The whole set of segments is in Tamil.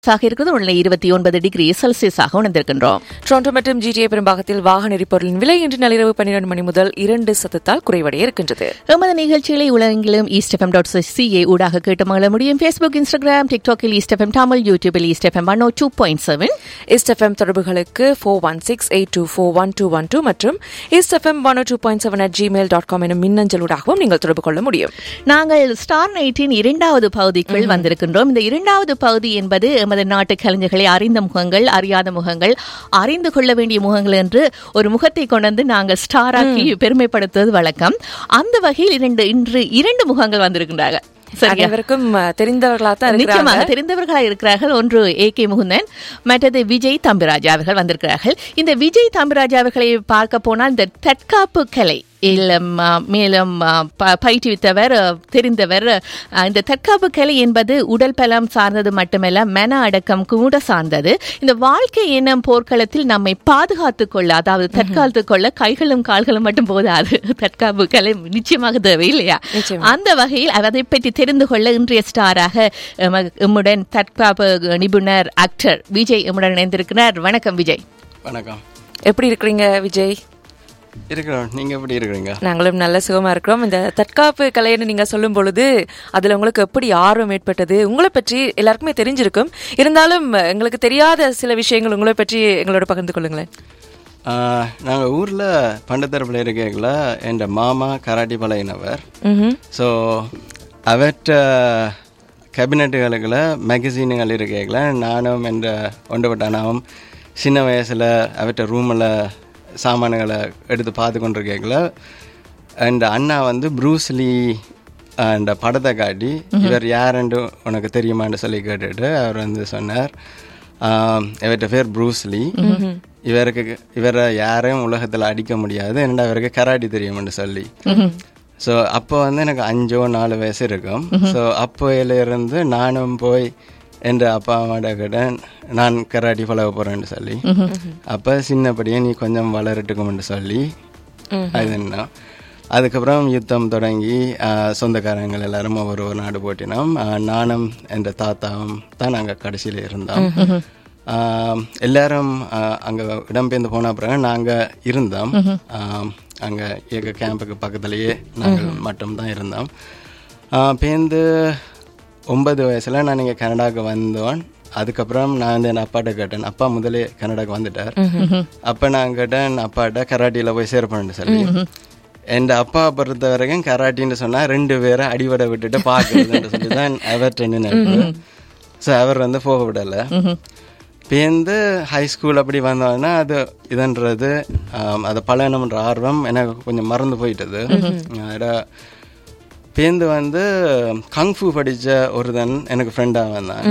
ஆக இருக்குது உள்ள இருபத்தி ஒன்பது டிகிரி செல்சியஸாக உணர்ந்திருக்கின்றோம் டொரண்டோ மற்றும் ஜிடிஏ பெரும்பாகத்தில் வாகன எரிபொருளின் விலை இன்று நள்ளிரவு பன்னிரண்டு மணி முதல் இரண்டு சதத்தால் குறைவடைய இருக்கின்றது எமது நிகழ்ச்சிகளை உலகெங்கிலும் ஈஸ்ட் எஃப்எம் டாட் சிஏ ஊடாக கேட்டு மகள முடியும் ஃபேஸ்புக் இன்ஸ்டாகிராம் டிக்டாக்கில் ஈஸ்ட் எஃப்எம் தமிழ் யூடியூபில் East FM one two point seven East FM தொடர்புகளுக்கு four one six eight two four one two one two மற்றும் East FM one two point seven at Gmail dot com எனும் மின்னஞ்சலூடாகவும் நீங்கள் தொடர்பு கொள்ள முடியும் நாங்கள் ஸ்டார் நைட்டின் இரண்டாவது பகுதிக்குள் வந்திருக்கின்றோம் இந்த இரண்டாவது பகுதி என்பது எமது நாட்டு கலைஞர்களை அறிந்த முகங்கள் அறியாத முகங்கள் அறிந்து கொள்ள வேண்டிய முகங்கள் என்று ஒரு முகத்தை கொண்டு வந்து நாங்கள் ஸ்டாராக்கி பெருமைப்படுத்துவது வழக்கம் அந்த வகையில் இரண்டு இன்று இரண்டு முகங்கள் வந்திருக்கின்றார்கள் சரியா அனைவருக்கும் அஹ், தெரிந்தவர்களா தான் நிச்சயமாக இருக்கிறாங்க தெரிந்தவர்களாக இருக்கிறார்கள் ஒன்று ஏ கே முகுந்தன் மற்றது விஜய் தம்பிராஜா அவர்கள் வந்திருக்கிறார்கள் இந்த விஜய் தம்பிராஜா அவர்களை பார்க்க போனால் இந்த தற்காப்பு கலை இல்லம் ஆ, மேலும் ஆ, ப- பயிற்றுவித்தவர் ஆ, தெரிந்தவர் ஆ, இந்த தற்காப்பு கலை என்பது உடல் பலம் சார்ந்தது மட்டுமல்ல மன அடக்கம் கூட சார்ந்தது இந்த வாழ்க்கை எனும் போர்க்களத்தில் நம்மை பாதுகாத்துக் கொள்ள அதாவது தற்காத்துக் கொள்ள கைகளும் கால்களும் மட்டும் போதாது தற்காப்பு கலை நிச்சயமாக தேவை இல்லையா நிச்சயமா. அந்த வகையில் அதை பற்றி தெரிந்து கொள்ள இன்றைய ஸ்டாராக எம- எம்முடன் தற்காப்பு நிபுணர் ஆக்டர் விஜய் எம்முடன் இணைந்திருக்கிறார் வணக்கம் விஜய் வணக்கம் எப்படி இருக்கிறீங்க விஜய் இருக்கிறோம் நீங்க எப்படி இருக்கிறீங்க நாங்களும் நல்ல சுகமா இருக்கிறோம் இந்த தற்காப்பு கலைன்னு நீங்க சொல்லும் பொழுது அதுல உங்களுக்கு எப்படி ஆர்வம் ஏற்பட்டது உங்களை பற்றி எல்லாருக்குமே தெரிஞ்சிருக்கும் இருந்தாலும் எங்களுக்கு தெரியாத சில விஷயங்கள் உங்களை பற்றி எங்களோட பகிர்ந்து கொள்ளுங்களேன் ஆஹ், நாங்க ஊர்ல பண்டத்தரப்பில் இருக்கல என் மாமா கராட்டி பழகினவர் ம்ஹும். ஸோ அவற்ற கேபினட்டுகளுக்குள்ள மேகசீனுகள் இருக்கல நானும் என்ற ஒன்றுபட்டானாவும் சின்ன வயசுல அவற்ற ரூமில் சாமான்களை எடுத்து பார்த்து கொண்டிருக்கல அண்ட் அண்ணா வந்து ப்ரூஸ்லி அந்த படத்தை காட்டி இவர் யாருன்னு உனக்கு தெரியுமான்னு சொல்லி கேட்டுட்டு அவர் வந்து சொன்னார் ஆம், இவர்கிட்ட பேர் ப்ரூஸ்லி இவருக்கு இவரை யாரையும் உலகத்தில் அடிக்க முடியாது என்னடா இவருக்கு கராட்டி தெரியும்னு சொல்லி ஸோ அப்போ வந்து எனக்கு அஞ்சோ நாலு வயசு இருக்கும் ஸோ அப்போயில இருந்து நானும் போய் என்ற அப்பா அம்மாட்ட கேட்டேன் நான் கராட்டி பழக போறேன்னு சொல்லி அப்போ சின்னப்படியே நீ கொஞ்சம் வளரட்டுக்கும்னு சொல்லி அது என்ன அதுக்கப்புறம் யுத்தம் தொடங்கி ஆஹ், சொந்தக்காரங்கள் எல்லாரும் ஒவ்வொரு ஒரு நாடு போட்டினோம் ஆஹ், நானும் என்ற தாத்தாவும் தான் நாங்கள் கடைசியில் இருந்தோம் ஆஹ், எல்லாரும் ஆஹ், அங்க இடம்பெயர்ந்து போன பிறகு நாங்க இருந்தோம் ஆஹ், அங்க எங்க கேம்புக்கு பக்கத்துலயே நாங்கள் மட்டும்தான் இருந்தோம் ஆஹ், பேருந்து ஒன்பது வயசுல நான் இங்க கனடாக்கு வந்தோன் அதுக்கப்புறம் நான் வந்து என் அப்பாட்ட கேட்டேன் அப்பா முதலே கனடாக்கு வந்துட்டார் அப்ப நான் கேட்டேன் அப்பாட்ட கராட்டியில போய் சேர்ப்பேன்னு சொல்லி என் அப்பா பொறுத்த வரைக்கும் கராட்டின்னு சொன்னா ரெண்டு பேரை அடிபட விட்டுட்டு பாக்குறதுன்னு சொல்லி தான் அவர்கிட்ட நினைப்பு ஸோ அவர் வந்து போக விடல பேருந்து ஹை ஸ்கூல் அப்படி வந்தோன்னா அது இதுன்றது ஆம், அதை பழகணுன்ற ஆர்வம் எனக்கு கொஞ்சம் மறந்து போயிட்டது அட, பேருந்து வந்து கங்ஃபு படித்த ஒருதன் எனக்கு ஃப்ரெண்டாக வந்தான்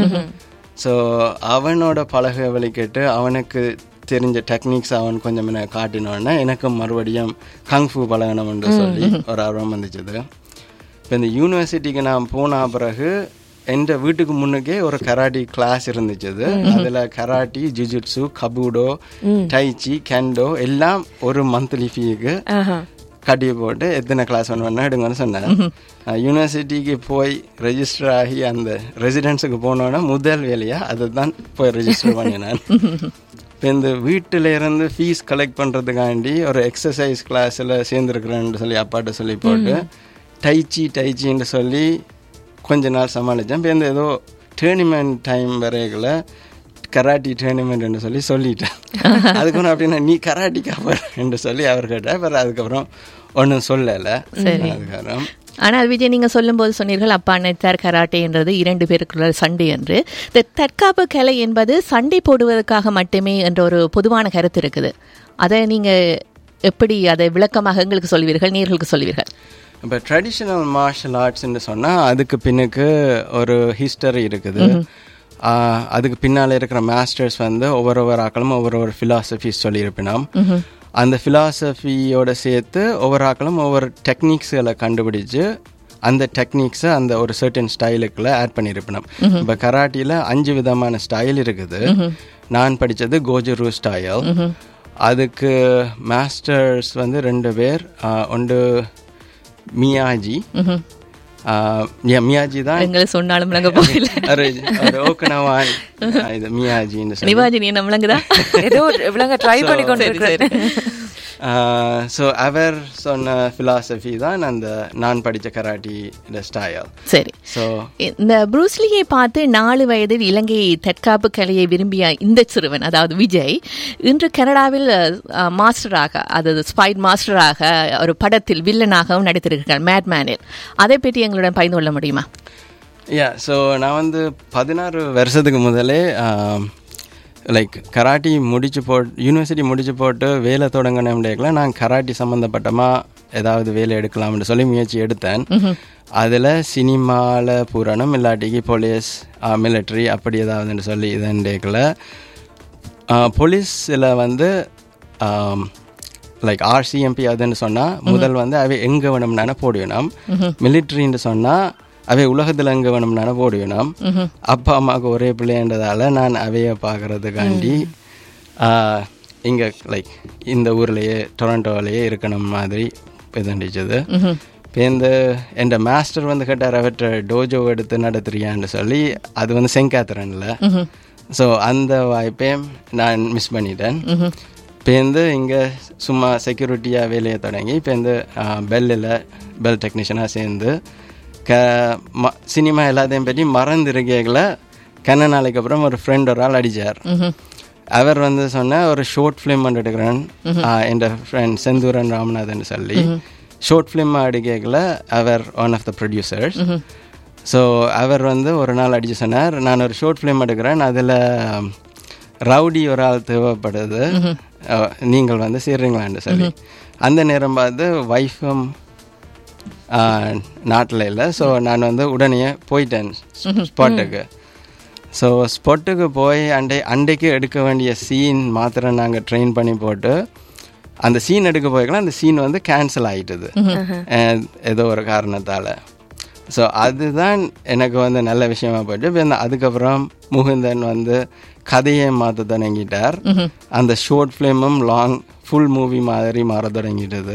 ஸோ அவனோட பழக வழி கேட்டு அவனுக்கு தெரிஞ்ச டெக்னிக்ஸ் அவன் கொஞ்சம் எனக்கு காட்டினோடனே எனக்கும் மறுபடியும் கங்ஃபு பழகணும்னு சொல்லி ஒரு ஆர்வம் வந்துச்சுது இப்போ இந்த யூனிவர்சிட்டிக்கு நான் போன பிறகு எந்த வீட்டுக்கு முன்னுக்கே ஒரு கராட்டி கிளாஸ் இருந்துச்சு அதுல karate jujutsu kobudo tai chi kendo எல்லாம் ஒரு மந்த்லி ஃபீக்கு ஆஹா. கட்டி போட்டு எத்தனை கிளாஸ் ஒன்று வேணா எடுங்கன்னு சொன்னேன் யூனிவர்சிட்டிக்கு போய் ரெஜிஸ்டர் ஆகி அந்த ரெசிடென்ஸுக்கு போனோன்னா முதல் வேலையா அதை தான் போய் ரெஜிஸ்டர் பண்ணினேன் இப்போ இந்த வீட்டில இருந்து ஃபீஸ் கலெக்ட் பண்ணுறதுக்காண்டி ஒரு எக்ஸசைஸ் கிளாஸில் சேர்ந்துருக்குறேன்னு சொல்லி அப்பாட்ட சொல்லி போட்டு டைச்சி டைச்சின்னு சொல்லி கொஞ்ச நாள் சமாளித்தேன் இப்போ இந்த ஏதோ டேர்னிமெண்ட் டைம் வரைகளை கராட்டி டேர்னிமெண்ட்னு சொல்லி சொல்லிட்டேன் அதுக்கப்புறம் அப்படின்னா நீ கராட்டி என்று சொல்லி அவர் கேட்டார் அப்புறம் அதுக்கப்புறம் ஒன்றும் சொல்லலை அதுக்கப்புறம் ஆனால் விஜய் நீங்க சொல்லும்போது சொன்னீர்கள் அப்பா நினைத்தார் கராட்டே என்றது இரண்டு பேருக்குள்ள சண்டை என்று இந்த தற்காப்பு கலை என்பது சண்டை போடுவதற்காக மட்டுமே என்ற ஒரு பொதுவான கருத்து இருக்குது அதை நீங்க எப்படி அதை விளக்கமாக எங்களுக்கு சொல்வீர்கள் நீர்களுக்கு சொல்வீர்கள் இப்போ ட்ரெடிஷ்னல் மார்ஷல் ஆர்ட்ஸ்ன்னு சொன்னால் அதுக்கு பின்னுக்கு ஒரு ஹிஸ்டரி இருக்குது ஆஹ் அதுக்கு பின்னால் இருக்கிற மாஸ்டர்ஸ் வந்து ஒவ்வொரு ஒவ்வொரு ஆக்களும் ஒவ்வொரு ஒரு ஃபிலாசபிஸ் சொல்லியிருப்பினோம் அந்த ஃபிலாசபியோட சேர்த்து ஒவ்வொரு ஆக்களும் ஒவ்வொரு டெக்னிக்ஸ்களை கண்டுபிடிச்சு அந்த டெக்னிக்ஸை அந்த ஒரு சர்டன் ஸ்டைலுக்குள்ள ஆட் பண்ணியிருப்பினோம் இப்போ கராட்டியில் அஞ்சு விதமான ஸ்டைல் இருக்குது நான் படித்தது கோஜரு ஸ்டைல் அதுக்கு மாஸ்டர்ஸ் வந்து ரெண்டு பேர் ஆஹ் ஒன்று மியாஜி மியாஜி தான் எங்களை சொன்னாலும் நாங்க போகல ஒரு ஒரு ஓக்கனவான் இது மியாஜின்னு சொல்லி நிவாஜினி என்ன விளங்குதா ஏதோ விலங்க ட்ரை பண்ணி கொண்டு சரி, சரி. ஸோ அவர் சொன்ன ஃபிலாசபி தான் அந்த நான் படித்த கராட்டி ஸ்டைல் சரி ஸோ இந்த ப்ரூஸ்லியை பார்த்து நாலு வயதில் இலங்கை தற்காப்பு கலையை விரும்பிய இந்த சிறுவன் அதாவது விஜய் இன்று கனடாவில் அஹ், மாஸ்டராக அதாவது ஸ்பைட் மாஸ்டராக ஒரு படத்தில் வில்லனாகவும் நடித்திருக்கிறார் மேட்மேனில் அதை பற்றி எங்களுடன் பகிர்ந்து கொள்ள முடியுமா யா ஸோ நான் வந்து பதினாறு வருஷத்துக்கு முதலே லைக் கராட்டி முடிச்சு போட்டு யூனிவர்சிட்டி முடிச்சு போட்டு வேலை தொடங்கினேன் நான் கராட்டி சம்மந்தப்பட்டமாக ஏதாவது வேலை எடுக்கலாம்னு சொல்லி முயற்சி எடுத்தேன் அதில் சினிமாவில் பூரணம் இல்லாட்டிக்கு போலீஸ் மிலிட்ரி அப்படி ஏதாவதுன்னு சொல்லி இதன்டேக்கில் போலீஸில் வந்து லைக் ஆர்சிஎம்பி அதுன்னு சொன்னால் முதல் வந்து அவை எங்கே வேணும்னான போடுவேனாம் மிலிட்ரின்னு சொன்னால் அவை உலகத்தில் எங்கே வேணும்னான போடுவேனாம் அப்பா அம்மாவுக்கு ஒரே பிள்ளைன்றதால நான் அவைய பார்க்கறதுக்காண்டி இங்கே லைக் இந்த ஊர்லேயே டொரண்டோவிலேயே இருக்கணும் மாதிரி இதுண்டிச்சது இப்போ இந்த என் மாஸ்டர் வந்து கேட்டார் அவற்றை டோஜோ எடுத்து நடத்துறியான்னு சொல்லி அது வந்து செங்காத்திரன்ல ஸோ அந்த வாய்ப்பையும் நான் மிஸ் பண்ணிட்டேன் இப்போந்து இங்கே சும்மா செக்யூரிட்டியாக வேலையை தொடங்கி இப்போந்து பெல்லில் பெல் டெக்னீஷியனாக சேர்ந்து க ம சினிமா எல்லாத்தையும் பற்றி மறந்துருக்கேங்கள கண்ண நாளைக்கு அப்புறம் ஒரு ஃப்ரெண்ட் ஒரு ஆள் அடித்தார் அவர் வந்து சொன்ன ஒரு ஷார்ட் ஃபிலிம் எடுக்கிறேன் என் ஃப்ரெண்ட் செந்தூரன் ராமநாதன் சொல்லி ஷார்ட் ஃபிலிம் அடிக்கல அவர் one of the producers so அவர் வந்து ஒரு நாள் அடிச்சு சொன்னார் நான் ஒரு ஷார்ட் ஃபிலிம் எடுக்கிறேன் அதில் ரவுடி ஒரு ஆள் தேவைப்படுது அஹ், நீங்கள் வந்து சேர்றீங்களான்னு சொல்லி அந்த நேரம் பார்த்து ஒய்ஃபும் நாட்டில் இல்லை ஸோ நான் வந்து உடனே போயிட்டேன் ஸ்பாட்டுக்கு ஸோ ஸ்பாட்டுக்கு போய் அண்டை அண்டைக்கு எடுக்க வேண்டிய சீன் மாத்திரம் நாங்கள் ட்ரெயின் பண்ணி போட்டு அந்த சீன் எடுக்க போய்க்கலாம் அந்த சீன் வந்து கேன்சல் ஆயிட்டுது அஹ், ஏதோ ஒரு காரணத்தால் ஸோ அதுதான் எனக்கு வந்து நல்ல விஷயமா போயிட்டு இப்போ இந்த அதுக்கப்புறம் முகுந்தன் வந்து கதையை மாற்ற தொடங்கிட்டார் அந்த ஷார்ட் ஃபிலிமும் லாங் ஃபுல் மூவி மாதிரி மாற தொடங்கிட்டது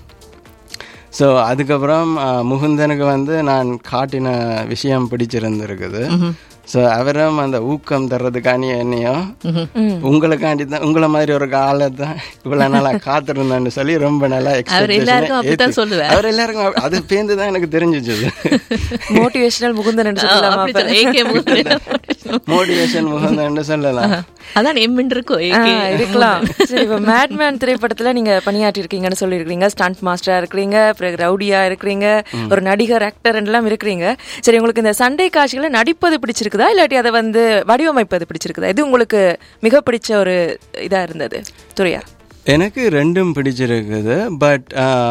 ஸோ அதுக்கப்புறம் அஹ், முகுந்தனுக்கு வந்து நான் காட்டின விஷயம் பிடிச்சிருந்துருக்குது ஸோ அவரும் அந்த ஊக்கம் தர்றதுக்காண்டி என்னையும் உங்களுக்காண்டி தான் உங்களை மாதிரி ஒரு காலை தான் இவ்வளோ நாளாக காத்திருந்தேன்னு சொல்லி ரொம்ப நல்லா அவர் எல்லாருக்கும் அப்படித்தான் expectation-ஐ சொல்லுவார். அவர் எல்லாருக்கும் அப்ப- அது பேர்ந்து தான் எனக்கு தெரிஞ்சிச்சது மோட்டிவேஷனல் முகுந்தன் என்று சொல்லலாமா அப்படி அப்ப? சொல்ல, AK முகுந்தன். மோட்டிவேஷன் முகந்தன்னு சொல்லலாம் அதான் எம்மின் இருக்கும் ஆ, AK இருக்கலாம் சரி இப்ப மேட்மேன் திரைப்படத்துல நீங்க பணியாற்றி இருக்கீங்கன்னு சொல்லியிருக்கீங்க ஸ்டண்ட் மாஸ்டரா இருக்கிறீங்க பிறகு ரவுடியா இருக்கிறீங்க ஒரு நடிகர் ஆக்டர் எல்லாம் இருக்கிறீங்க சரி உங்களுக்கு இந்த சண்டை காட்சிகளை நடிப்பது பிடிச்சிருக்குதா இல்லாட்டி அதை வந்து வடிவமைப்பது பிடிச்சிருக்குதா இது உங்களுக்கு மிக பிடிச்ச ஒரு இதா இருந்தது துறையா எனக்கு ரெண்டும் பிடிச்சிருக்குது பட்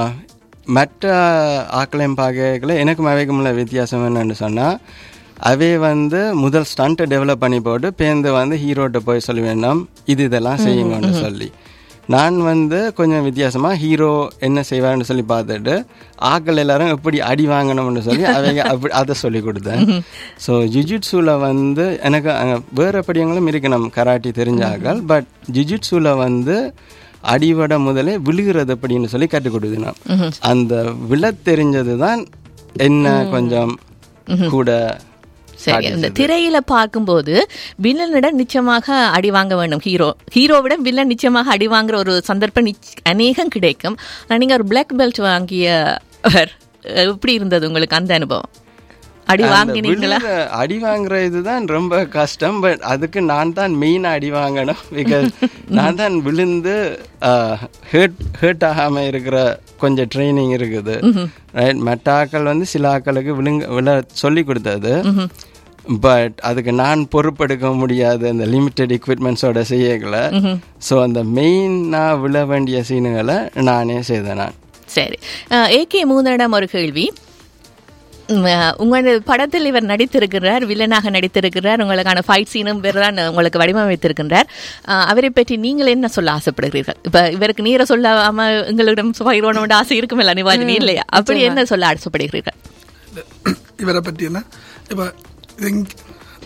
மற்ற ஆக்களையும் பார்க்கல எனக்கும் அவைக்கும் உள்ள வித்தியாசம் என்னன்னு சொன்னால் அவை வந்து முதல் ஸ்டண்ட்டை டெவலப் பண்ணி போட்டு பேருந்து வந்து ஹீரோட்ட போய் சொல்லி வேண்டாம் இது இதெல்லாம் செய்யுங்கன்னு சொல்லி நான் வந்து கொஞ்சம் வித்தியாசமாக ஹீரோ என்ன செய்வார்னு சொல்லி பார்த்துட்டு ஆக்கள் எல்லாரும் எப்படி அடி வாங்கணும்னு சொல்லி அவங்க அப்படி அதை சொல்லி கொடுத்தேன் ஸோ ஜுஜுட்ஸுவில் வந்து எனக்கு அங்க வேறு படியங்களும் இருக்கு நம்ம கராட்டி தெரிஞ்ச ஆக்கள் பட் ஜுஜுட்ஸுவில் வந்து அடிவட முதலே விழுகிறது அப்படின்னு சொல்லி கற்றுக் கொடுத்தேன் அந்த விழ தெரிஞ்சது தான் என்ன கொஞ்சம் கூட சரி இந்த திரையில பார்க்கும்போது வில்லனிடம் நிச்சயமாக அடி வாங்க வேண்டும் ஹீரோ ஹீரோவிடம் வில்லன் நிச்சயமாக அடி வாங்குற ஒரு சந்தர்ப்பம் நிச்ச- அநேகம் கிடைக்கும் ஆனா, நீங்க ஒரு பிளாக் பெல்ட் வாங்கியவர் எப்படி இருந்தது உங்களுக்கு அந்த அனுபவம் அடி வாங்கினீங்களா விழுற அடி வாங்குற இதுதான் ரொம்ப கஷ்டம் பட் அதுக்கு நான் தான் மெயின் அடி வாங்கணும் பிகாஸ் நான் தான் விழுந்து ஹேர்ட் ஹேர்ட் ஆகாம இருக்கிற கொஞ்சம் ட்ரைனிங் இருக்குது ரைட் மற்ற ஆக்கள் வந்து சில ஆக்களுக்கு விழுங்க விழ சொல்லி கொடுத்தது பட் அதுக்கு நான் பொறுப்பெடுக்க முடியாத இந்த லிமிட்டெட் எக்யூப்மெண்ட்ஸோட செய்யல ஸோ அந்த மெயினாக விழ வேண்டிய சீனுகளை நானே செய்தேன் நான் சரி ஏகே மூந்தனிடம் ஒரு கேள்வி உம், அஹ், உங்களோட படத்தில் இவர் நடித்திருக்கிறார் வில்லனாக நடித்திருக்கிறார் உங்களுக்கான ஃபைட் சீனும் தான் உங்களுக்கு வடிவமைத்திருக்கின்றார் அஹ், அவரை பற்றி நீங்கள் என்ன சொல்ல ஆசைப்படுகிறீர்கள் இப்ப இவருக்கு நீரை சொல்லாம எங்களிடம் பயிரோட ஆசை இருக்குமில்ல நிவாஜினி இல்லையா அப்படி என்ன சொல்ல ஆசைப்படுகிறீர்கள் இவரை பற்றி என்ன இப்போ இது இங்க-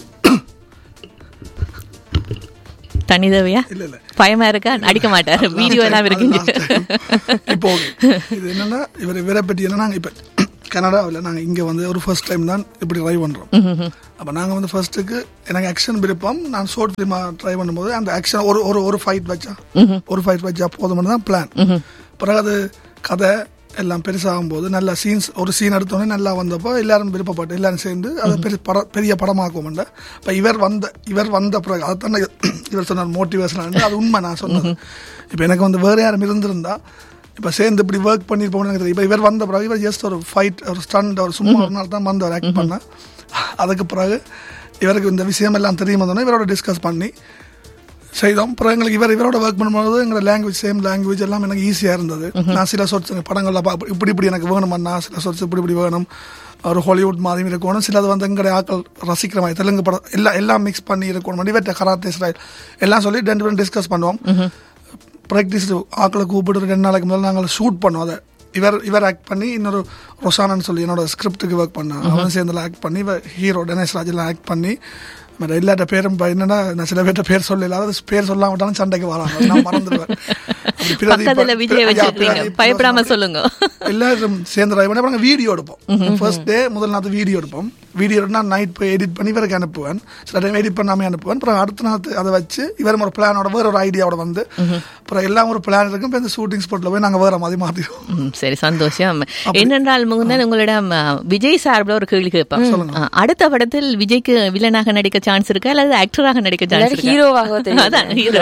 தனி தேவையா இல்ல இல்ல பயமா இருக்கா அடிக்க மாட்டார் வீடியோ எல்லாம் இருக்குங்க இப்போ okay. இது என்னன்னா இவர் இவரை பற்றி என்னன்னா இப்ப கனடாவில் நாங்கள் இங்கே வந்து ஒரு ஃபர்ஸ்ட் டைம் தான் இப்படி ட்ரை பண்ணுறோம் அப்போ நாங்கள் வந்து ஃபர்ஸ்ட்டுக்கு எனக்கு ஆக்ஷன் விருப்பம் நான் ஷோர்ட் ஃபிலிமாக ட்ரை பண்ணும்போது அந்த ஆக்ஷன் ஒரு ஒரு ஒரு ஃபைட் வச்சா ஒரு ஃபைட் வச்சா போதும்னு தான் பிளான் பிறகு அது கதை எல்லாம் பெருசாகும் போது நல்ல சீன்ஸ் ஒரு சீன் எடுத்தோடனே நல்லா வந்தப்போ எல்லாரும் விருப்பப்பட்டு எல்லாரும் சேர்ந்து அதை பெரிய பட பெரிய படமாக்குவோம்ல இப்போ இவர் வந்த இவர் வந்த பிறகு அதுதான் இவர் சொன்னார் மோட்டிவேஷன் அது உண்மை நான் சொன்னது இப்போ எனக்கு வந்து வேறு யாரும் இருந்திருந்தா இப்போ சேர்ந்து இப்படி ஒர்க் பண்ணியிருப்போம்னு எனக்கு தெரியும் இப்போ இவர் வந்த பிறகு இவர் ஜஸ்ட் ஒரு ஃபைட் ஒரு ஸ்டண்ட் ஒரு சும்மா ஒரு நாள் தான் வந்தவர் ஆக்ட் பண்ண அதுக்கு பிறகு இவருக்கு இந்த விஷயம் எல்லாம் தெரியும் வந்தோடனே இவரோட டிஸ்கஸ் பண்ணி செய்தோம் அப்புறம் எங்களுக்கு இவர் இவரோட ஒர்க் பண்ணும்போது எங்களோட லாங்குவேஜ் சேம் லாங்குவேஜ் எல்லாம் எனக்கு ஈஸியாக இருந்தது நான் சில சொற்ஸ் படங்களில் பா இப்படி இப்படி எனக்கு வேணுமண்ணா சில சொற்ஸ் இப்படி இப்படி வேணும் ஒரு ஹாலிவுட் மாதிரி இருக்கணும் சிலது வந்து எங்களுடைய ஆக்கள் ரசிக்கிற மாதிரி தெலுங்கு படம் எல்லாம் எல்லாம் மிக்ஸ் பண்ணி இருக்கணும் இவற்றை கராத்தே ஸ்டைல் எல்லாம் சொல்லி ரெண்டு பேரும் டிஸ்கஸ் பண்ணுவோம் ப்ராக்டிஸ் ஆக்களை கூப்பிட்டு ரெண்டு நாளைக்கு முதல்ல நாங்கள் ஷூட் பண்ணோம் அதை இவர் இவர் ஆக்ட் பண்ணி இன்னொரு ரொசானன்னு சொல்லி என்னோட ஸ்கிரிப்டுக்கு ஒர்க் பண்ணேன் அவன் சேர்ந்து ஆக்ட் பண்ணி இவர் ஹீரோ டெனேஷ் ராஜெல்லாம் ஆக்ட் பண்ணி மற்ற எல்லாட்ட பேரும் இப்ப என்னன்னா நான் சில பேர்ட்ட பேர் சொல்லல அதாவது பேர் சொல்லாம விட்டாலும் சண்டைக்கு வராங்க நான் மறந்துடுவேன் அப்படி பிரதீப் பக்கத்துல விஜய் ஐயா, வச்சிருக்கீங்க பிரதீப் பயப்படாம சொல்லுங்க எல்லாரும் சேர்ந்து ட்ரை பண்ணி அப்புறம் வீடியோ எடுப்போம் ஃபர்ஸ்ட் டே முதல் நாள் வீடியோ எடுப்போம் வீடியோ எடுத்தா நைட் போய் எடிட் பண்ணி இவருக்கு அனுப்புவேன் சில டைம் எடிட் பண்ணாமே அனுப்புவேன் அப்புறம் அடுத்த நாள் அதை வச்சு இவர் ஒரு பிளானோட வேற ஒரு ஐடியாவோட வந்து அப்புறம் எல்லாம் ஒரு பிளான் இருக்கும் இப்போ இந்த ஷூட்டிங் ஸ்பாட்ல போய் நாங்கள் வேற மாதிரி மாற்றிடுவோம் ம், சரி சந்தோஷம் என்னென்றால் முகுந்தன் உங்களிடம் அ, விஜய் சார்பில் ஒரு கேள்வி கேட்பேன் அ, அடுத்த படத்தில் விஜய்க்கு வில்லனாக நடிக்க சான்ஸ் இருக்கா அல்லது ஆக்டராக நடிக்க சான்ஸ் இல்லாட்டி இருக்கா ஹீரோவாக தெரியும். அதான் hero.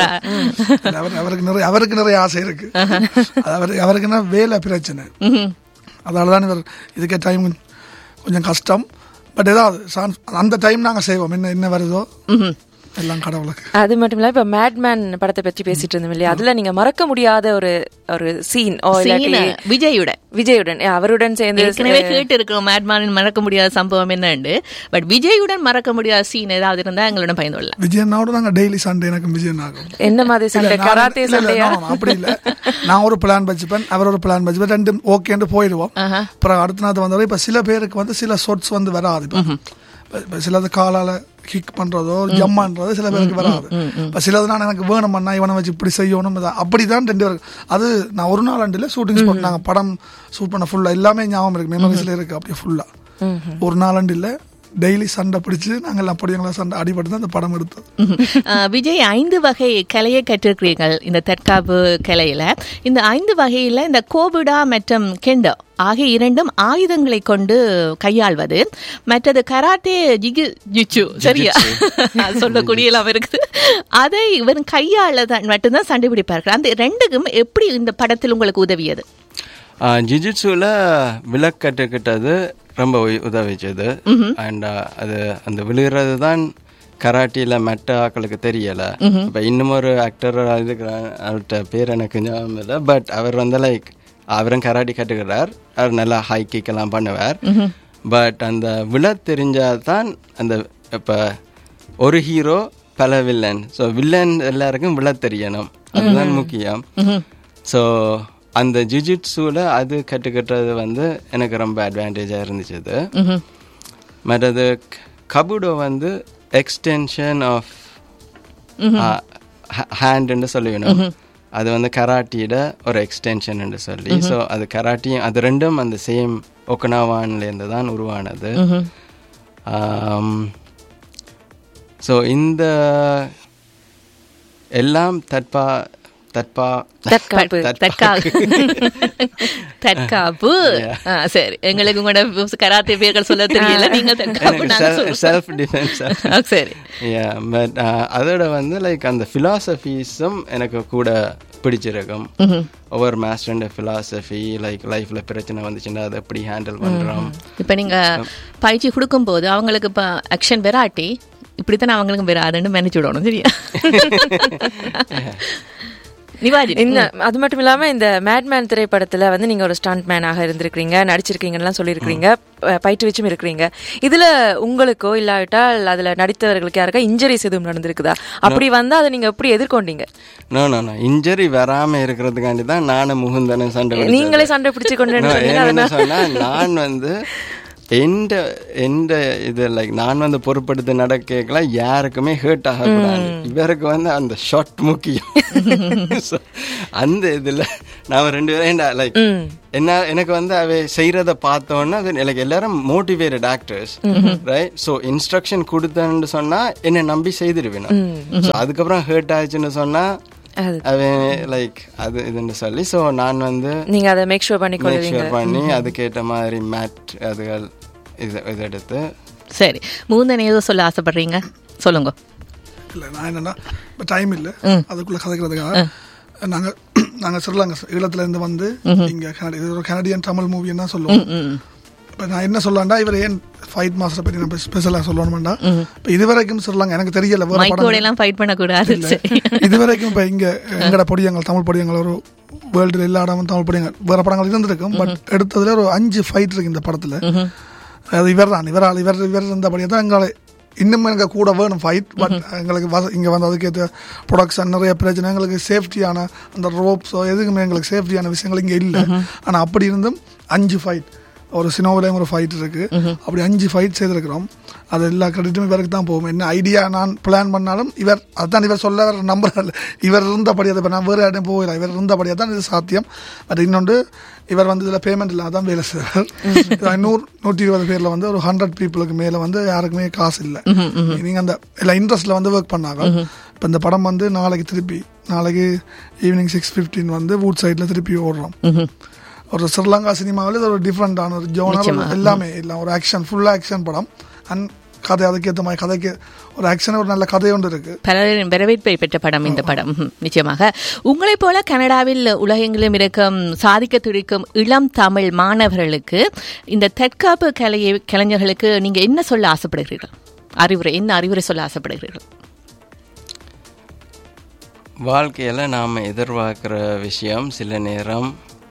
அவர் அவருக்கு நிறைய அவருக்கு நிறைய ஆசை இருக்கு அது அவருக்கு அவருக்குன்னா வேலை பிரச்சனை ம்ஹும். அதனால தான் இவர் இதுக்கே டைம் கொஞ்சம் கஷ்டம் பட் ஏதாவது சான்ஸ் அந்த டைம் நாங்கள் செய்வோம் என்ன என்ன வருதோ எல்லாம் கடவுளுக்கு அது மட்டும் இல்ல இப்ப மேட்மேன் படத்தை பற்றி பேசிட்டு இருந்தோம் இல்லையா அதுல நீங்க மறக்க முடியாத ஒரு ஒரு சீன் ஓ Scene, இல்லாட்டி விஜயோட விஜயுடன் அவருடன் சேர்ந்து ஏற்கனவே கேட்டு இருக்கோம் மேட்மானின் மறக்க முடியாத சம்பவம் என்னண்டு பட் விஜயுடன் மறக்க முடியாத சீன் ஏதாவது இருந்தா எங்களுடன் பயந்து கொள்ளலாம் விஜயனாவோட நாங்கள் டெய்லி சண்டே எனக்கு விஜயன் ஆகும் என்ன மாதிரி இல்ல, சண்டை நான் கராத்தே இல்ல, இல்ல, சண்டையா no, no, அப்படி இல்ல நான் ஒரு பிளான் வச்சுப்பேன் அவர் ஒரு பிளான் வச்சுப்பேன் ரெண்டும் ஓகேன்னு போயிடுவோம் அப்புறம் அடுத்த நாள் வந்தவரை இப்ப சில பேருக்கு வந்து சில சொட்ஸ் வந்து வராது இப்ப. இப்ப- இப்ப சிலது காலால கிக் பண்றதோ ஜம்மான்றதோ சில பேருக்கு வராது இப்ப சிலது நான் எனக்கு வேணுமண்ணா இவனை வச்சு இப்படி செய்யணும் இதை- அப்படிதான் ரெண்டு பேருக்கு அது நான் ஒரு நாள் ரெண்டுல ஷூட்டிங் ஸ்பாட் நாங்க படம் ஷூட் பண்ண ஃபுல்லா எல்லாமே ஞாபகம் இருக்கு மெமரிஸ்ல இருக்கு அப்படியே ஃபுல்லா ஒரு நாள் ரெண்டு இல்ல டெய்லி சண்டை பிடிச்சு நாங்கள் அப்படி எங்களை சண்டை அடிபட்டு தான் அந்த படம் எடுத்தது ம்ஹும். அஹ், விஜய் ஐந்து வகை கலையை கற்றிருக்கிறீர்கள் இந்த தற்காப்பு கலையில இந்த ஐந்து வகையில இந்த கோவிடா மற்றும் கெண்டோ ஆகிய இரண்டும் ஆயுதங்களை கொண்டு கையாள்வது மற்றது கராத்தே ஜிகு ஜிச்சு சரியா அது சொல்லக்கூடிய எல்லாம் இருக்குது அதை இவன் கையாள தான் மட்டும்தான் சண்டை பிடிப்பார்கள் அந்த ரெண்டுக்கும் எப்படி இந்த படத்தில் உங்களுக்கு உதவியது ஜிஜிட்ஸுவில் விளக்கு கற்றுக்கிட்டது ரொம்ப உ- உதவிச்சது அண்ட் அது அந்த விழுகிறது தான் கராட்டியில் மெட்ட ஆக்களுக்கு தெரியல இப்போ இன்னும் ஒரு ஆக்டர் இருக்கிறார் அவர்கிட்ட பேர் எனக்கு ஞாபகம் இல்லை பட் அவர் வந்து லைக் அவரும் கராட்டி கற்றுக்கிறார் அவர் நல்லா ஹை கிக் எல்லாம் பண்ணுவார் பட் அந்த விழ தெரிஞ்சால் தான் அந்த இப்போ ஒரு ஹீரோ பல வில்லன் ஸோ வில்லன் எல்லாருக்கும் விழ தெரியணும் அதுதான் முக்கியம் ஸோ அந்த ஜிஜிட்ஸுவில் அது கற்றுக்கிட்டது வந்து எனக்கு ரொம்ப அட்வான்டேஜாக இருந்துச்சு அது மற்றது கபுடோ வந்து எக்ஸ்டென்ஷன் ஆஃப் ஹேண்டுன்னு சொல்லிக்கணும் அது வந்து கராட்டியோட ஒரு எக்ஸ்டென்ஷன் என்று சொல்லி ஸோ அது கராட்டியும் அது ரெண்டும் அந்த சேம் ஒக்கனாவான்லேருந்து தான் உருவானது ஸோ இந்த எல்லாம் தற்பா தற்பா தற்காப்பு தற்காப்பு தற்காப்பு ஆ, சரி எங்களுக்கு உங்களோட கராத்தே பேர்கள் சொல்ல தெரியல நீங்க தற்காப்பு நாங்க சொல்லுவோம். செல்ஃப் டிஃபென்ஸ் ஆ, சரி பட் அதோட வந்து லைக் அந்த ஃபிலாசபிஸும் எனக்கு கூட பிடிச்சிருக்கும் ஒவ்வொரு மாஸ்டர் ஃபிலாசபி லைக் லைஃப்ல பிரச்சனை வந்துச்சுன்னா அதை எப்படி ஹேண்டில் பண்றோம் இப்ப நீங்க பயிற்சி கொடுக்கும் போது அவங்களுக்கு இப்ப ஆக்ஷன் வெராட்டி இப்படித்தான் அவங்களுக்கும் வராதுன்னு மேனேஜ் விடணும் சரியா நிவாஜி இந்த அது மட்டும் இல்லாம இந்த மேட்மேன் திரைப்படத்துல வந்து நீங்க ஒரு ஸ்டண்ட் மேனாக இருந்திருக்கீங்க நடிச்சிருக்கீங்கலாம் சொல்லியிருக்கீங்க ப- பயிற்றுவிச்சும் இருக்கிறீங்க இதுல உங்களுக்கோ இல்லாவிட்டால் அதுல நடித்தவர்களுக்கு யாருக்கா இன்ஜரிஸ் எதுவும் நடந்திருக்குதா அப்படி வந்தா அதை நீங்க எப்படி எதிர்கொண்டீங்க நோ நோ நோ இன்ஜரி வராம இருக்கிறதுக்காண்டி தான் நானும் முகுந்தனும் சண்டை பிடிச்சது. நீங்களே சண்டை பிடிச்சு கொண்டு No, சொன்னீங்க, என்னன்னு அதனால- சொன்னா நான் வந்து எந்த எந்த இது லைக் நான் வந்து பொறுப்படுத்தி நடக்கல யாருக்குமே ஹேர்ட் ஆகக்கூடாது இவருக்கு வந்து அந்த ஷாட் முக்கியம் So, அந்த இதுல நாம ரெண்டு பேரும் லைக் என்ன எனக்கு வந்து அவ செய்யறத பார்த்தோன்னா அது எனக்கு எல்லாரும் motivated actors right so instruction கொடுத்தேன்னு சொன்னா என்னை நம்பி செய்திருவேன் ஸோ அதுக்கப்புறம் ஹர்ட் ஆயிடுச்சுன்னு சொன்னா அது அவன் லைக் அது இதுன்னு சொல்லி ஸோ நான் வந்து நீங்க அதை மேக் ஷூர் பண்ணி மேக் கொள்வீங்க ஷூர் பண்ணி அதுக்கேற்ற மாதிரி மேட் அதுகள் இது இது எடுத்து சரி மூந்தன் ஏதோ சொல்ல ஆசைப்படுறீங்க சொல்லுங்க இல்லை நான் என்னன்னா இப்போ டைம் இல்லை அதுக்குள்ள கதைக்கிறதுக்காக நாங்க நாங்க ஸ்ரீலங்கா ஈழத்துல இருந்து வந்து இங்க கனடி இது ஒரு கனடியன் தமிழ் மூவின்னு தான் சொல்லுவோம் இப்போ நான் என்ன சொல்லலாம்டா இவர் ஏன் ஃபைட் மாஸ்டரை பற்றி நம்ம ஸ்பெஷலாக சொல்லணும்டா இப்போ இதுவரைக்கும் ஸ்ரீலங்கா எனக்கு தெரியல வேற மைக்கோட படம் எல்லாம் ஃபைட் பண்ணக்கூடாது சரி இதுவரைக்கும் இப்போ இங்க எங்கட பொடியங்கள் தமிழ் பொடியங்கள் ஒரு வேர்ல்டுல எல்லா இடமும் தமிழ் பொடியங்கள் வேற படங்கள் இருந்திருக்கும் பட் எடுத்ததுல ஒரு அஞ்சு ஃபைட் இருக்கு இந்த படத்துல அது இவர் தான் இவரால் இவர் இவர் இருந்தபடியே தான் எங்களை இன்னும் எனக்கு கூட வேணும் ஃபைட் பட் எங்களுக்கு வச இங்கே வந்து அதுக்கேற்ற ப்ரொடக்ஷன் நிறைய பிரச்சனை எங்களுக்கு சேஃப்டியான அந்த ரோப்ஸோ எதுக்குமே எங்களுக்கு சேஃப்டியான விஷயங்கள் இங்கே இல்லை ஆனால் அப்படி இருந்தும் அஞ்சு ஃபைட் ஒரு சினோவிலையும் ஒரு ஃபைட் இருக்கு அப்படி அஞ்சு ஃபைட் செய்திருக்கிறோம் அது எல்லா கிரெடிட்டும் இவருக்கு தான் போகும் என்ன ஐடியா நான் பிளான் பண்ணாலும் இவர் அதான் இவர் சொல்ல வர நம்புறாரு இவர் இருந்தபடி அதை நான் வேறு இடம் போகல இவர் இருந்தபடியாக தான் இது சாத்தியம் பட் இன்னொன்று இவர் வந்து இதில் பேமெண்ட் இல்லை அதான் வேலை செய்வார் நூறு நூற்றி இருபது பேரில் வந்து ஒரு ஹண்ட்ரட் பீப்புளுக்கு மேலே வந்து யாருக்குமே காசு இல்லை நீங்கள் அந்த எல்லா இன்ட்ரெஸ்ட்டில் வந்து ஒர்க் பண்ணாங்க இப்போ இந்த படம் வந்து நாளைக்கு திருப்பி நாளைக்கு ஈவினிங் சிக்ஸ் ஃபிஃப்டீன் வந்து வூட் சைடில் திருப்பி ஓடுறோம் ஒரு ஸ்ரீலங்கா சினிமாவில் இது ஒரு டிஃப்ரெண்டான ஒரு ஜோனர் எல்லாமே எல்லாம் ஒரு ஆக்ஷன் ஃபுல் ஆக்ஷன் படம் அண்ட் கதை அதுக்கேற்ற மாதிரி கதைக்கு ஒரு ஆக்ஷன் ஒரு நல்ல கதை ஒன்று இருக்கு பலரின் வரவேற்பை பெற்ற படம் இந்த படம் ம், நிச்சயமாக உங்களைப் போல கனடாவில் உலகெங்கிலும் இருக்கும் சாதிக்க துடிக்கும் இளம் தமிழ் மாணவர்களுக்கு இந்த தற்காப்பு கலையை கலைஞர்களுக்கு நீங்க என்ன சொல்ல ஆசைப்படுகிறீர்கள் அறிவுரை என்ன அறிவுரை சொல்ல ஆசைப்படுகிறீர்கள் வாழ்க்கையில் நாம் எதிர்பார்க்குற விஷயம் சில நேரம்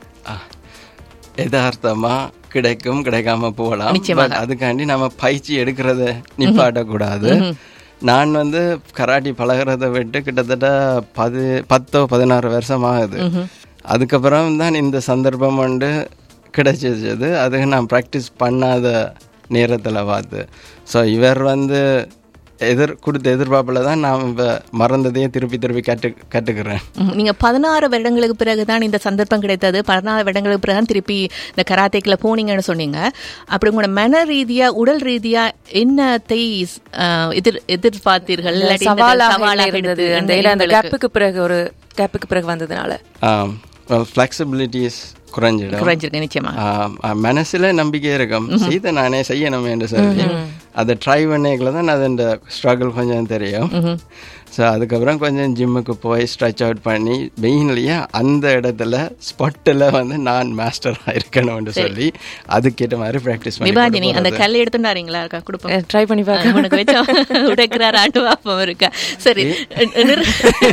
யதார்த்தமாக கிடைக்கும் கிடைக்காம போகலாம் நிச்சயமாக. But அதுக்காண்டி நம்ம பயிற்சி எடுக்கிறத நிப்பாட்டக்கூடாது நான் வந்து கராட்டி பழகுறத விட்டு கிட்டத்தட்ட பது பத்தோ பதினாறு வருஷம் ஆகுது அதுக்கப்புறம் தான் இந்த சந்தர்ப்பம் வந்து கிடைச்சிச்சது அதுக்கு நான் ப்ராக்டிஸ் பண்ணாத நேரத்தில் பார்த்து ஸோ இவர் வந்து எதிர் கொடுத்த எதிர்பார்ப்பில் தான் நான் இப்போ மறந்ததையும் திருப்பி திருப்பி கற்று கற்றுக்கிறேன் ம், நீங்க பதினாறு வருடங்களுக்கு பிறகுதான் இந்த சந்தர்ப்பம் கிடைத்தது பதினாறு வருடங்களுக்கு பிறகுதான் திருப்பி இந்த கராத்தேக்குள்ள போனீங்கன்னு சொன்னீங்க அப்படி உங்களோட மன ரீதியா உடல் ரீதியா என்னத்தை அஹ், எதிர் எதிர்பார்த்தீர்கள் இல்லாட்டி இந்த சவாலாக சவாலாக இருந்தது எடுத்து அந்த இல்ல அந்த கேப்புக்கு பிறகு ஒரு கேப்புக்கு பிறகு வந்ததுனால ஃப்ளெக்சிபிலிட்டிஸ் குறைஞ்சிடும் குறைஞ்சிருக்கு நிச்சயமா ஆம், ஆ, மனசுல நம்பிக்கை இருக்கும் செய்த நானே செய்யணும் என்று சொல்லி அதை ட்ரை பண்ணிக்கல தான் அது இந்த ஸ்ட்ரகிள் கொஞ்சம் தெரியும் ஸோ அதுக்கப்புறம் கொஞ்சம் ஜிம்முக்கு போய் ஸ்ட்ரெச் அவுட் பண்ணி மெயின்லேயே அந்த இடத்துல ஸ்பாட்டில் வந்து நான் மாஸ்டராக இருக்கணும்னு சொல்லி அதுக்கேற்ற மாதிரி ப்ராக்டிஸ் பண்ணி விபாஜினி அந்த கல் எடுத்துட்டாரீங்களா இருக்கா கொடுப்போம் ட்ரை பண்ணி பார்க்க உனக்கு வச்சோம் உடைக்கிறார் ஆட்டு வாப்பம் இருக்கா சரி நிறை-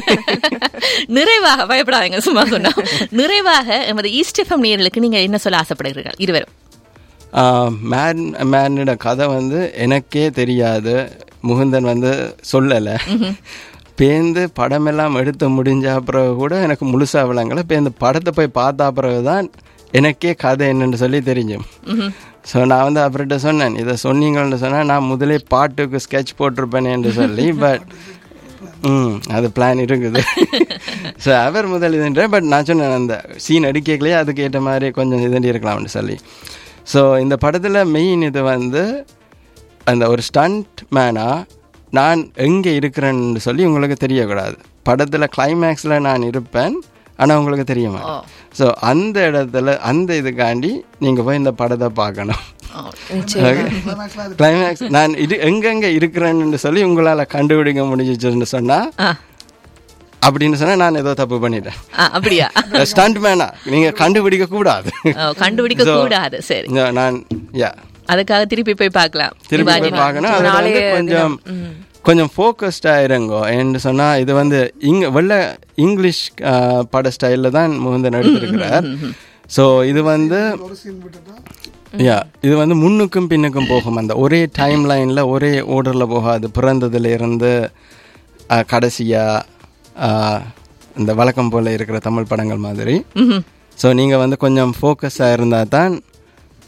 நிறைவாக பயப்படாதீங்க சும்மா சொன்னா நிறைவாக எமது ஈஸ்ட் எஃப்எம் நேயர்களுக்கு நீங்க என்ன சொல்ல ஆசைப்படுகிறீர்கள் இருவரும் மேன் மேனோட கதை வந்து எனக்கே தெரியாது முகுந்தன் வந்து சொல்லலை பேந்து படமெல்லாம் எடுத்து முடிஞ்ச பிறகு கூட எனக்கு முழுசாக விளங்கலை இப்போ இந்த படத்தை போய் பார்த்தா பிறகு தான் எனக்கே கதை என்னன்னு சொல்லி தெரிஞ்சும் ஸோ நான் வந்து அவர்கிட்ட சொன்னேன் இதை சொன்னீங்கன்னு சொன்னால் நான் முதலே பாட்டுக்கு ஸ்கெட்ச் போட்டிருப்பேனேன்னு சொல்லி பட் ம் அது பிளான் இருக்குது ஸோ அவர் முதல் இதுன்ற பட் நான் சொன்னேன் அந்த சீன் அடிக்கலையே அதுக்கு ஏற்ற மாதிரி கொஞ்சம் இதண்டி இருக்கலாம்னு சொல்லி ஸோ இந்த படத்தில் மெயின் இது வந்து அந்த ஒரு ஸ்டண்ட் மேனாக நான் எங்கே இருக்கிறேன்னு சொல்லி உங்களுக்கு தெரியக்கூடாது படத்தில் கிளைமேக்ஸில் நான் இருப்பேன் ஆனால் உங்களுக்கு தெரியுமா ஸோ அந்த இடத்துல அந்த இதுக்காண்டி நீங்கள் போய் இந்த படத்தை பார்க்கணும் கிளைமேக்ஸ் நான் இது எங்கெங்கே இருக்கிறேன்னு சொல்லி உங்களால் கண்டுபிடிக்க முடிஞ்சிச்சுன்னு சொன்னால் ஆ, அப்படின்னு சொன்னால் நான் ஏதோ தப்பு பண்ணிட்டேன் ஆ, அப்படியா ஸ்டண்ட் மேனா நீங்கள் கண்டுபிடிக்க கூடாது ஓ, கண்டுபிடிக்க So, கூடாது சரி நான் யா அதுக்காக திருப்பி போய் பார்க்கலாம் திருப்பி விபாஜினி. போய் பார்க்கணும் அது வந்து கொஞ்சம் கொஞ்சம் ஃபோக்கஸ்டாக இருங்கோ என்று சொன்னால் இது வந்து இங் வெள்ள இங்கிலீஷ் ஆ, பட ஸ்டைலில் தான் முகுந்தன் எடுத்திருக்கிறார் ஸோ இது வந்து யா இது வந்து முன்னுக்கும் பின்னுக்கும் போகும் அந்த ஒரே டைம் லைனில் ஒரே ஓர்டரில் போகாது பிறந்ததுல இருந்து ஆ, கடைசியா ஆ, இந்த வழக்கம் போல் இருக்கிற தமிழ் படங்கள் மாதிரி ம்ஹும். ஸோ நீங்கள் வந்து கொஞ்சம் ஃபோக்கஸாக இருந்தால் தான்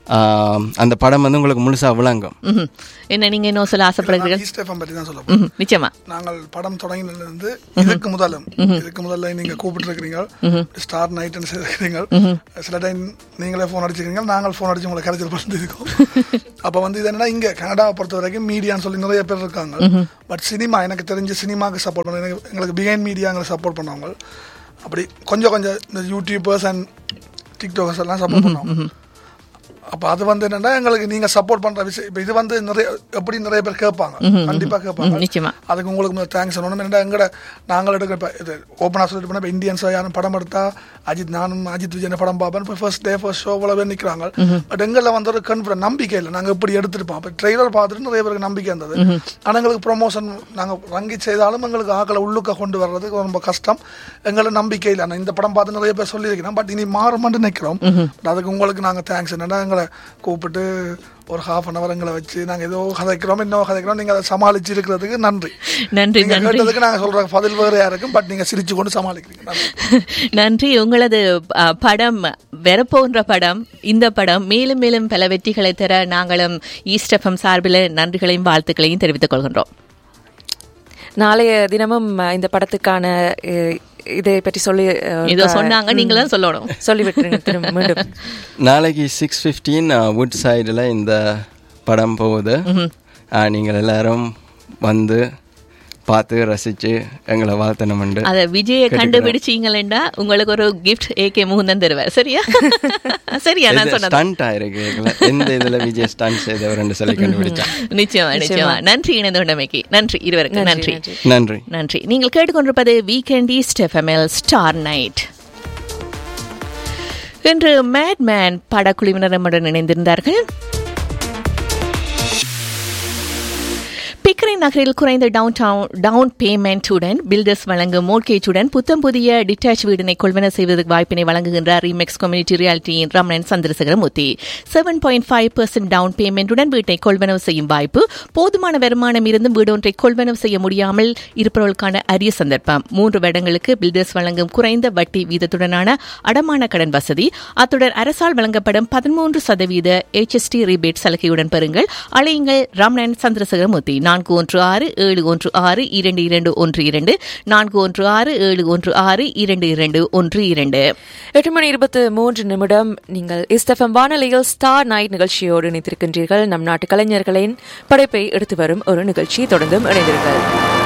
ஆம், அந்த படம் வந்து உங்களுக்கு முழுசா விளங்கும் ம்ஹும். என்ன நீங்க இன்னும் சொல்ல ஆசைப்படுகிறீர்கள் ஈஸ்ட் எஃப்எம் பற்றி தான் சொல்ல போறேன். ம்ஹும். நிச்சயமா நாங்கள் படம் தொடங்கினதுலேருந்து இதுக்கு முதலும் இதுக்கு முதல்ல நீங்க கூப்பிட்டு இருக்கிறீங்க ஸ்டார் நைட்னு செய்திருக்கிறீங்க சில டைம் நீங்களே ஃபோன் அடிச்சிருக்கீங்க நாங்கள் ஃபோன் அடிச்சு உங்களை கரைச்சல் பண்ணிருக்கோம் அப்ப வந்து இது என்னன்னா இங்க கனடாவை பொறுத்த வரைக்கும் மீடியான்னு சொல்லி நிறைய பேர் இருக்காங்க பட் சினிமா எனக்கு தெரிஞ்ச சினிமாக்கு சப்போர்ட் பண்ண எனக்கு- எங்களுக்கு பிகைன் மீடியா எங்களுக்கு சப்போர்ட் பண்ணவங்க அப்படி கொஞ்சம் கொஞ்சம் இந்த யூடியூபர்ஸ் அண்ட் டிக்டாக்கர்ஸ் எல்லாம் சப்போர்ட் பண்ணுவாங்க அப்ப அது வந்து என்னன்னா எங்களுக்கு நீங்க சப்போர்ட் பண்ற விஷயம் இப்ப இது வந்து நிறைய எப்படி நிறைய பேர் கேட்பாங்க கண்டிப்பா கேட்பாங்க ம், நிச்சயமா. அதுக்கு உங்களுக்கு தேங்க்ஸ் சொல்லணும் என்னடா எங்கட நாங்கள் எடுக்கிற இப்போ இது ஓப்பனாக சொல்லிட்டு போனால் இப்போ இந்தியன்ஸ் யாரும் படம் எடுத்தா அஜித் நானும் அஜித் விஜயன் படம் பார்ப்பேன் இப்போ ஃபர்ஸ்ட் டே ஃபர்ஸ்ட் ஷோ போல பேர் நிற்கிறாங்க பட் எங்களில் வந்து ஒரு கன்ஃபிடன் நம்பிக்கை இல்லை நாங்கள் எப்படி எடுத்துருப்போம் அப்போ ட்ரெய்லர் பார்த்துட்டு நிறைய பேருக்கு நம்பிக்கை இருந்தது ஆனால் எங்களுக்கு ப்ரொமோஷன் நாங்கள் ரங்கி செய்தாலும் எங்களுக்கு ஆக்களை உள்ளுக்க கொண்டு வர்றதுக்கு ரொம்ப கஷ்டம் எங்களுக்கு நம்பிக்கை இல்லை ஆனால் இந்த படம் பார்த்து நிறைய பேர் சொல்லியிருக்கிறோம் பட் இனி மாறுமான்னு நிற்கிறோம் பட் அதுக்கு உங்களுக்கு நாங்கள் தேங்க்ஸ் என்னன்னா எங்களை கூப்பிட்டு ஒரு ஹாஃப் அன் அவர் எங்களை வச்சு நாங்கள் ஏதோ கதைக்கிறோம் இன்னும் கதைக்கிறோம் நீங்கள் அதை சமாளிச்சு இருக்கிறதுக்கு நன்றி நன்றி நீங்க நன்றி கேட்டதுக்கு நாங்க சொல்ற பதில் வேறையா இருக்கும் பட் நீங்க சிரிச்சு கொண்டு சமாளிக்கிறீங்க நன்றி. நன்றி உங்களது அ, படம் வரப்போன்ற படம் இந்த படம் மேலும் மேலும் பல வெற்றிகளை தர நாங்களும் ஈஸ்டஃபம் சார்பில் நன்றிகளையும் வாழ்த்துக்களையும் தெரிவித்துக் கொள்கின்றோம் நாளைய தினமும் அஹ், இந்த படத்துக்கான அஹ், இதை பற்றி சொல்லி அஹ், இதோ க- சொன்னாங்க நீங்களும் சொல்லணும் சொல்லி விட்டுருங்க திரும்ப மீண்டும் நாளைக்கு சிக்ஸ் ஃபிஃப்டீன் வுட் சைடில் இந்த படம் போகுது ஆ, நீங்கள் எல்லாரும் வந்து பார்த்து ரசித்து எங்களை வாழ்த்தணும்ண்டு அத விஜய கண்டுபிடிச்சீங்களா உங்களுக்கு ஒரு கிஃப்ட் ஏகே முகுந்தன் தருவார் சரியா சரியா நான் சொன்னது ஸ்டண்ட் ஆயிருக்கு இதுல. எந்த இதுல விஜய் ஸ்டண்ட் செய்தவர் சொல்லி கண்டுபிடிச்சா நிச்சயமா நிச்சயமா நன்றி இணைந்த உடமைக்கு நன்றி இருவருக்கு நன்றி நன்றி நன்றி நீங்கள் கேட்டுக்கொண்டிருப்பது வீக்கெண்ட் ஈஸ்ட் எஃப்எம்எல் ஸ்டார் நைட் இன்று மேட்மேன் படக்குழுவினர் நம்முடன் இணைந்திருந்தார்கள் பிக்கரை நகரில் குறைந்த டவுன் டவுன் டவுன் பேமெண்ட்டுடன் பில்டர்ஸ் வழங்கும் மோட்கேஜுடன் புத்தம் புதிய டிட்டாச் வீடினை கொள்வன செய்வதற்கு வாய்ப்பினை வழங்குகின்றார் ரீமெக்ஸ் கம்யூனிட்டி ரியாலிட்டியின் Ramanan Chandrasekaramoorthy seven point five percent down பேமெண்ட்டுடன் வீட்டை கொள்வனவு செய்யும் வாய்ப்பு போதுமான வருமானம் இருந்தும் வீடு ஒன்றை கொள்வனவு செய்ய முடியாமல் இருப்பவர்களுக்கான அரிய சந்தர்ப்பம் மூன்று வருடங்களுக்கு பில்டர்ஸ் வழங்கும் குறைந்த வட்டி வீதத்துடனான அடமான கடன் வசதி அத்துடன் அரசால் வழங்கப்படும் பதிமூன்று சதவீத HST ரிபேட் சலுகையுடன் பெறுங்கள் அழையுங்கள் ரமணன் சந்திரசேகரமூர்த்தி நான்கு ஒன்று ஆறு ஏழு ஒன்று ஆறு இரண்டு இரண்டு ஒன்று இரண்டு நான்கு ஒன்று ஆறு ஏழு ஒன்று ஆறு இரண்டு இரண்டு ஒன்று இரண்டு எட்டு மணி இருபத்து மூன்று நிமிடம் நீங்கள் இஸ்தஃபம் வானொலியில் ஸ்டார் நைட் நிகழ்ச்சியோடு இணைத்திருக்கின்றீர்கள் நம் நாட்டு கலைஞர்களின் படைப்பை எடுத்து வரும் ஒரு நிகழ்ச்சி தொடர்ந்தும் இணைந்தீர்கள்